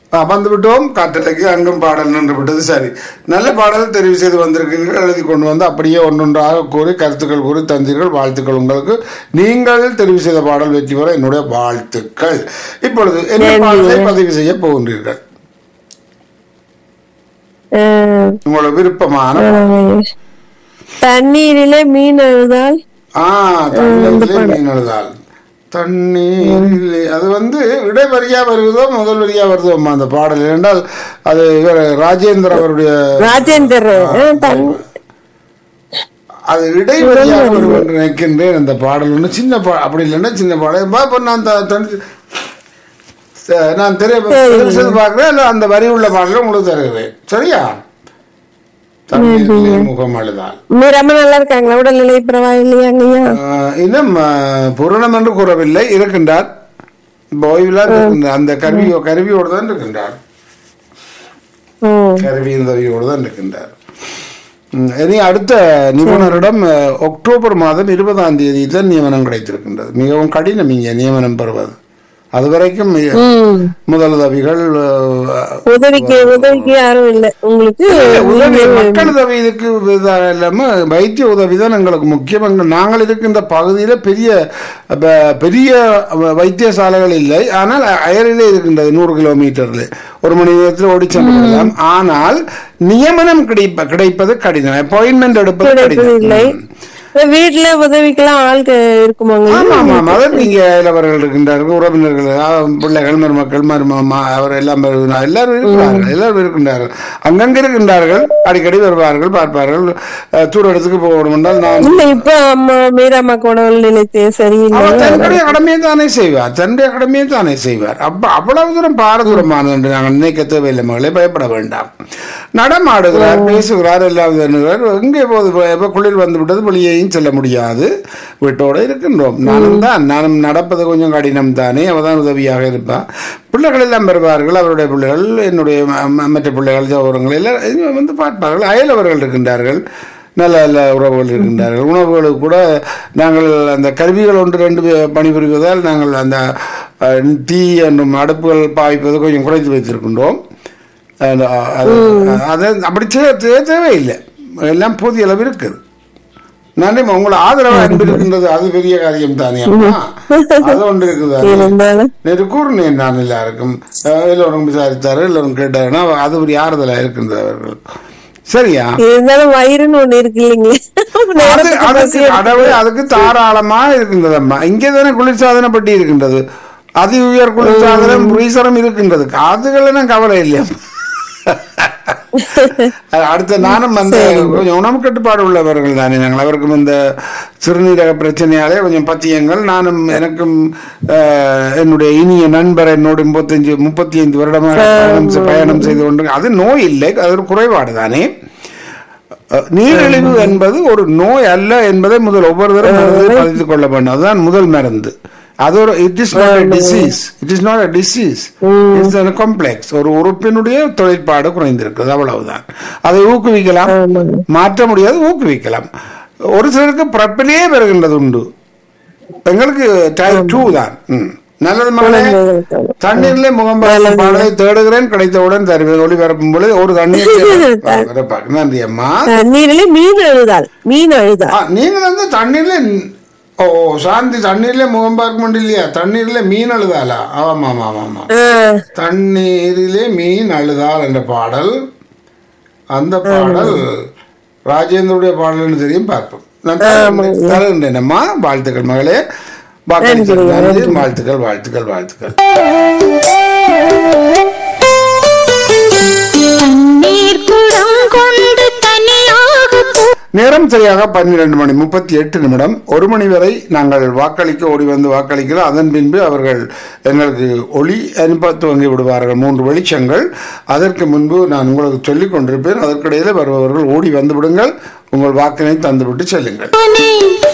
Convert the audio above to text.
ஆ, வந்து விட்டோம் காற்றலைக்கு அங்கும் பாடல் நின்று விட்டது சரி நல்ல பாடல் தெரிவு செய்து வந்திருக்கீர்கள் எழுதி கொண்டு வந்து அப்படியே ஒன்றொன்றாக கூறி கருத்துக்கள் கூறி தந்தீர்கள் வாழ்த்துக்கள் உங்களுக்கு நீங்கள் தெரிவு செய்த பாடல் வெற்றி பெற என்னுடைய வாழ்த்துக்கள் இப்பொழுது என்ன பாடலை பதிவு செய்ய போகின்றீர்கள் அஹ், உங்களோட விருப்பமான அஹ், தண்ணீரிலே மீன் அழுதால் ஆ தண்ணீரிலே மீன் எழுதால் தண்ணீரிலே அது வந்து இடைவரியா வருவதோ முதல் வரியா வருதோம்மா அந்த பாடல் என்றால் அது இவர் ராஜேந்திர அவருடைய ராஜேந்தர் அஹ், தண்- அது இடைவெளியாக வரும் என்று நினைக்கின்றேன் அந்த பாடல் ஒன்று சின்ன பா அப்படி இல்லைன்னா சின்ன பாடல் பா, இப்ப நான் த- தனி- ச- நான் தெரிய தெரிஞ்சது பார்க்கிறேன் இல்ல அந்த வரி உள்ள பாடலை உங்களுக்கு தருகிறேன் சரியா தண்ணீரிலே முகம் அழுதால் நீ ரொம்ப நல்லா இருக்காங்களா உடல்நிலை பரவாயில்லையாங்கய்யா ஆஹ் இன்னும் ஆஹ், பூரணம் என்று கூறவில்லை இருக்கின்றார் இப்போ ஓய்வில் இருக்கின்றார் அந்த கருவியோ கருவியோடு தான் இருக்கின்றார் ஓ கருவியின் உதவியோடு தான் இருக்கின்றார் ம், இனி அடுத்த நிபுணரிடம் அஹ், அக்டோபர் மாதம் இருபதாம் தேதி தான் நியமனம் கிடைத்திருக்கின்றது மிகவும் கடினம் இங்கே நியமனம் பெறுவது அது வரைக்கும் ம் முதலுதவிகள் அஹ், உதவிக்கு உதவிக்கு யாரும் இல்ல உங்களுக்கு உதவி மக்கள் உதவி இதுக்கு இதா இல்லாம வைத்திய உதவி தான் எங்களுக்கு முக்கியம் எங்க- நாங்கள் இருக்கின்ற பகுதியில பெரிய ப- பெரிய வைத்தியசாலைகள் இல்லை ஆனால் அயலிலே இருக்கின்றது நூறு கிலோமீட்டர்ல ஒரு மணி நேரத்தில் ஓடி சென்று விடலாம் ஆனால் நியமனம் கிடைப்ப கிடைப்பது கடினம் அப்பாயின்மெண்ட் எடுப்பது கிடைப்பது இல்லை கடினம் இப்ப வீட்டுல உதவிக்கெல்லாம் ஆள்க இருக்குமாங்க ஆமா ஆமா மதர் நீங்க இளவர்கள் இருக்கின்றார்கள் உறவினர்கள் ஆ, பிள்ளைகள் மருமக்கள் மருமமா அவர் எல்லாம் வருகிறார். எல்லாரும் இருக்கிறார்கள் எல்லாரும் இருக்கின்றார்கள் அங்கங்க இருக்கின்றார்கள் அடிக்கடி வருவார்கள் பார்ப்பார்கள் அஹ், தூர இடத்துக்கு போகணும் என்றால் நான் இல்ல இப்ப அம்மா மீராமாக்கு உடல்நிலை தே- சரியில்லை அவர் தன்னுடைய கடமையை தானே செய்வார் தன்னுடைய கடமையை தானே செய்வார் அப்ப அவ்வளவு தூரம் பாரதூரமானது என்று நாங்கள் நினைக்க தேவையில்லை மகளே பயப்பட வேண்டாம் நடமாடுகிறார் பேசுகிறார் எல்லாம் பண்ணுகிறார் எங்கே போது எப்ப குளிர் வந்து விட்டது வெளியேயும் செல்ல முடியாது வீட்டோட இருக்கின்றோம் நானும் தான் நானும் நடப்பது கொஞ்சம் கடினம் தானே அவதான் உதவியாக இருப்பான் பிள்ளைகள் எல்லாம் வருவார்கள் அவருடைய பிள்ளைகள் என்னுடைய ம- ம- மற்ற பிள்ளைகள் சௌரங்கள் எல்லாம் வந்து பார்ப்பார்கள் அயலவர்கள் இருக்கின்றார்கள் நல்ல நல்ல உறவுகள் இருக்கின்றார்கள் உணவுகளுக்கு கூட நாங்கள் அந்த கருவிகள் ஒன்று ரெண்டு பே- பணிபுரிவதால் நாங்கள் அந்த அஹ், தீ என்னும் அடுப்புகள் பாவிப்பது கொஞ்சம் குறைத்து வைத்திருக்கின்றோம் அந்த, அஹ், அது- அது அப்படி செய்ய செய்ய தேவையில்லை எல்லாம் போதிய அளவு இருக்குது நன்றி உங்களை ஆதரவு அன்பு இருக்கின்றது அது பெரிய காரியம் தானே அம்மா அது ஒன்று இருக்குது இருந்தாலும் நேற்று கூறினேன் நான் எல்லாருக்கும் அஹ், எல்லோரும் விசாரித்தாரு எல்லோரும் கேட்டாருன்னா அது ஒரு ஆறுதலா இருக்கின்றது அவர்கள் சரியா இருந்தாலும் வயிறுன்னு ஒண்ணு இருக்கு இல்லைங்களே அது நேரத்துக்கு அதுக்கு பசி எடுக்கும். கடவுள் அதுக்கு தாராளமா இருக்கின்றது அம்மா இங்கே தானே குளிர்சாதன பெட்டி இருக்கின்றது அதி உயர் குளிர்சாதனம் பிரீசரம் இருக்கின்றது காதுகள் கவலை இல்லையா அடுத்த நானும் அந்த கொஞ்சம் உணவு கட்டுப்பாடு உள்ளவர்கள் தானே நாங்கள் அவருக்கும் இந்த சிறுநீரக பிரச்சனையாலே கொஞ்சம் பத்தியங்கள் நானும் எனக்கும் அஹ், என்னுடைய இனிய நண்பர் என்னோட முப்பத்தஞ்சு முப்பத்தி ஐந்து வருடமாக பயணம் செ- பயணம் செய்து கொண்டு அது நோய் இல்லை அது ஒரு குறைபாடு தானே அஹ், நீரிழிவு என்பது ஒரு நோய் அல்ல என்பதை முதல் ஒவ்வொரு தரம் மனதில் பதித்துக் கொள்ள வேண்டும் அதுதான் முதல் மருந்து அது ஒரு it is not disease it is not disease it's complex ஒரு உறுப்பினுடைய தொழிற்பாடு குறைந்திருக்கிறது அவ்வளவுதான் அதை ஊக்குவிக்கலாம் ஆமாங்க. மாற்ற முடியாது ஊக்குவிக்கலாம் ஒரு சிலருக்கு பிறப்பிலேயே வருகின்றது உண்டு எங்களுக்கு டைப் டூ தான் ம். நல்லது மகளே குழந்தைகளுக்கு. தண்ணீர்ல முகம் பார்க்கும் பாடலை தேடுகிறேன் கிடைத்தவுடன் தருவேன் ஒளிபரப்பும் பொழுது ஒரு தண்ணீர் வரப்பாக்கு. நன்றி அம்மா தண்ணீரிலே மீன் அழுதால் மீன் அழுதால் ஆ, நீங்க வந்து தண்ணீர்ல ந- ஓ ஓ, சாந்தி தண்ணீர்ல முகம் பார்க்க முடியும் இல்லையா தண்ணீர்ல மீன் அழுதாளா ஆமா ஆமா ஆமா ஆமா ஆ, தண்ணீரிலே மீன் அழுதாள் என்ற பாடல் அந்த பாடல் ராஜேந்திரனுடைய பாடல்னு தெரியும் பார்ப்போம் நான் தருகின்றேன். தருகின்றேன் அம்மா வாழ்த்துக்கள் மகளே வாக்களித்தல் நன்றி வாழ்த்துக்கள் வாழ்த்துக்கள் வாழ்த்துக்கள் தண்ணீர் குடம் கொண்டு தனியாக போ- நேரம் சரியாக பன்னிரண்டு மணி முப்பத்தி எட்டு நிமிடம் ஒரு மணி வரை நாங்கள் வாக்களிக்க ஓடி வந்து வாக்களிக்கிறோம் அதன் பின்பு அவர்கள் எங்களுக்கு ஒளி அனுப்ப துவங்கி விடுவார்கள் மூன்று வெளிச்சங்கள் அதற்கு முன்பு நான் உங்களுக்கு சொல்லிக் கொண்டிருப்பேன் அதற்கிடையில வருபவர்கள் ஓடி வந்து விடுங்கள் உங்கள் வாக்கினை தந்துவிட்டு செல்லுங்கள் போனேன்